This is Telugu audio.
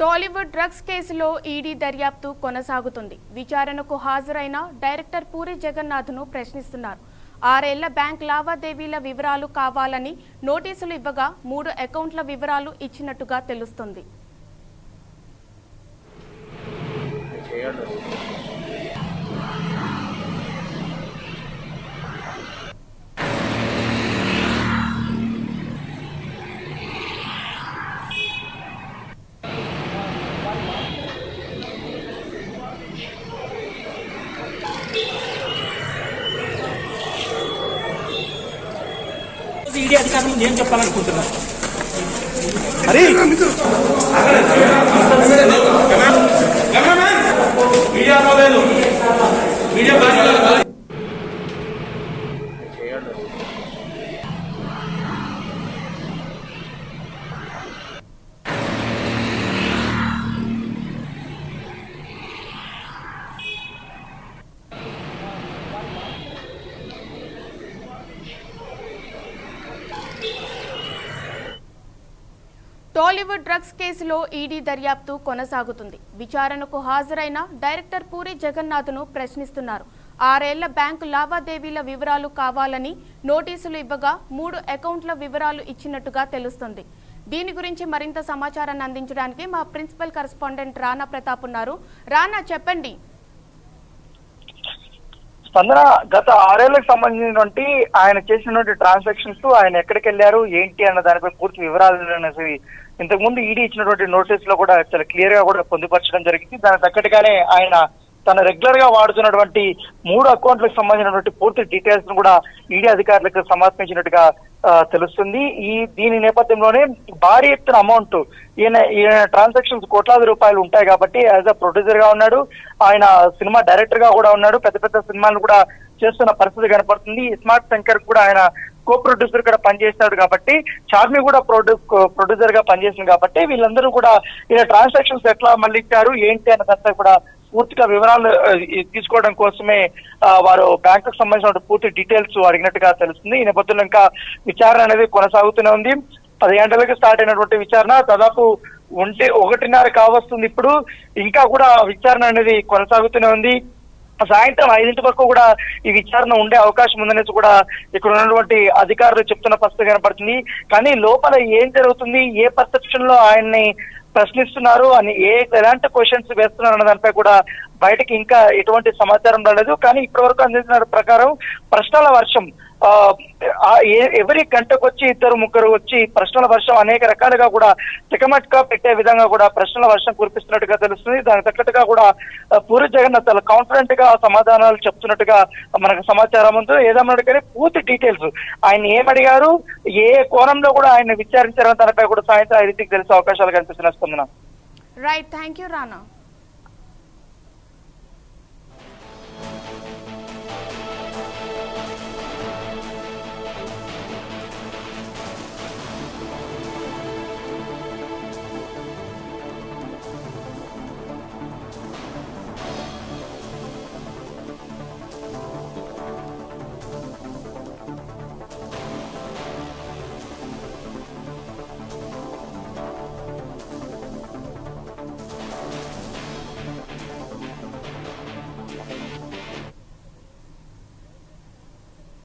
టాలీవుడ్ డ్రగ్స్ కేసులో ఈడీ దర్యాప్తు కొనసాగుతుంది విచారణకు హాజరైన డైరెక్టర్ పూరి జగన్నాథ్ను ప్రశ్నిస్తున్నారు ఆరేళ్ల బ్యాంక్ లావాదేవీల వివరాలు కావాలని నోటీసులు ఇవ్వగా మూడు అకౌంట్ల వివరాలు ఇచ్చినట్టుగా తెలుస్తుంది ఈడీ అధికారుల ముందు ఏం చెప్పాలనుకుంటున్నారు హరి మీడియా రాలేదు మీడియా టాలీవుడ్ డ్రగ్స్ కేసులో ఈడీ దర్యాప్తు కొనసాగుతుంది విచారణకు హాజరైన డైరెక్టర్ పూరి జగన్నాథ్ను ప్రశ్నిస్తున్నారు ఆరేళ్ల బ్యాంకు లావాదేవీల వివరాలు కావాలని నోటీసులు ఇవ్వగా మూడు అకౌంట్ల వివరాలు ఇచ్చినట్టుగా తెలుస్తుంది దీని గురించి మరింత సమాచారాన్ని అందించడానికి మా ప్రిన్సిపల్ కరెస్పాండెంట్ రానా ప్రతాప్ ఉన్నారు రానా చెప్పండి స్పందన గత ఆరేళ్లకు సంబంధించినటువంటి ఆయన చేసినటువంటి ట్రాన్సాక్షన్స్ ఆయన ఎక్కడికి వెళ్ళారు ఏంటి అన్న దానిపై పూర్తి వివరాలు అనేసి ఇంతకు ముందు ఈడీ ఇచ్చినటువంటి నోటీస్ లో కూడా చాలా క్లియర్ గా కూడా పొందుపరచడం జరిగింది దానికి తగ్గట్టుగానే ఆయన తన రెగ్యులర్ గా వాడుతున్నటువంటి మూడు అకౌంట్లకు సంబంధించినటువంటి పూర్తి డీటెయిల్స్ ను కూడా ఈడీ అధికారులకు సమర్పించినట్టుగా ఆ, తెలుస్తుంది ఈ దీని నేపథ్యంలోనే భారీ ఎత్తున అమౌంట్ ఈయన ఈయన ట్రాన్సాక్షన్స్ కోట్లాది రూపాయలు ఉంటాయి కాబట్టి యాజ్ అ ప్రొడ్యూసర్ గా ఉన్నాడు ఆయన సినిమా డైరెక్టర్ గా కూడా ఉన్నాడు పెద్ద పెద్ద సినిమాలు కూడా చేస్తున్న పరిస్థితి కనపడుతుంది స్మార్ట్ శంకర్ కూడా ఆయన కో ప్రొడ్యూసర్ కూడా పనిచేస్తాడు కాబట్టి చార్మి కూడా ప్రొడ్యూ ప్రొడ్యూసర్ గా పనిచేసింది కాబట్టి వీళ్ళందరూ కూడా ఇలా ట్రాన్సాక్షన్స్ ఎట్లా మళ్ళించారు ఏంటి అన్నదంతా కూడా పూర్తిగా వివరాలు ఆ, ఈ తీసుకోవడం కోసమే ఆ, వారు బ్యాంకుకు సంబంధించిన పూర్తి డీటెయిల్స్ అడిగినట్టుగా తెలుస్తుంది ఈ నేపథ్యంలో ఇంకా విచారణ అనేది కొనసాగుతూనే ఉంది పది గంటలకు స్టార్ట్ అయినటువంటి విచారణ దాదాపు ఒంటి ఒకటిన్నర కావస్తుంది ఇప్పుడు ఇంకా కూడా విచారణ అనేది కొనసాగుతూనే ఉంది సాయంత్రం ఐదింటి వరకు కూడా ఈ విచారణ ఉండే అవకాశం ఉందనేసి కూడా ఇక్కడ ఉన్నటువంటి అధికారులు చెప్తున్న పరిస్థితి కనపడుతుంది కానీ లోపల ఏం జరుగుతుంది ఏ పర్సెప్షన్ లో ఆయన్ని ప్రశ్నిస్తున్నారు అని ఏ ఎలాంటి క్వశ్చన్స్ వేస్తున్నారు అన్న దానిపై కూడా బయటకి ఇంకా ఎటువంటి సమాచారం రాలేదు కానీ ఇప్పటి వరకు అందించిన ప్రకారం ప్రశ్నల వర్షం ఆ, ఆ, ఏ- ఎవరి గంటకు వచ్చి ఇద్దరు ముగ్గురు వచ్చి ప్రశ్నల వర్షం అనేక రకాలుగా కూడా తికమట్గా పెట్టే విధంగా కూడా ప్రశ్నల వర్షం కురిపిస్తున్నట్టుగా తెలుస్తుంది దానికి తగ్గట్టుగా కూడా ఆ, పూరి జగన్నాథ్ చాలా కాన్ఫిడెంట్ గా సమాధానాలు చెప్తున్నట్టుగా మనకు సమాచారం ఉంది ఏదన్నా కానీ పూర్తి డీటెయిల్స్ ఆయన ఏమడిగారు ఏ కోణంలో కూడా ఆయన విచారించారని దానిపై కూడా సాయంత్రం ఐదింటికి తెలిసే అవకాశాలు కనిపిస్తున్నాయి స్పందన రైట్ థ్యాంక్ యూ రానా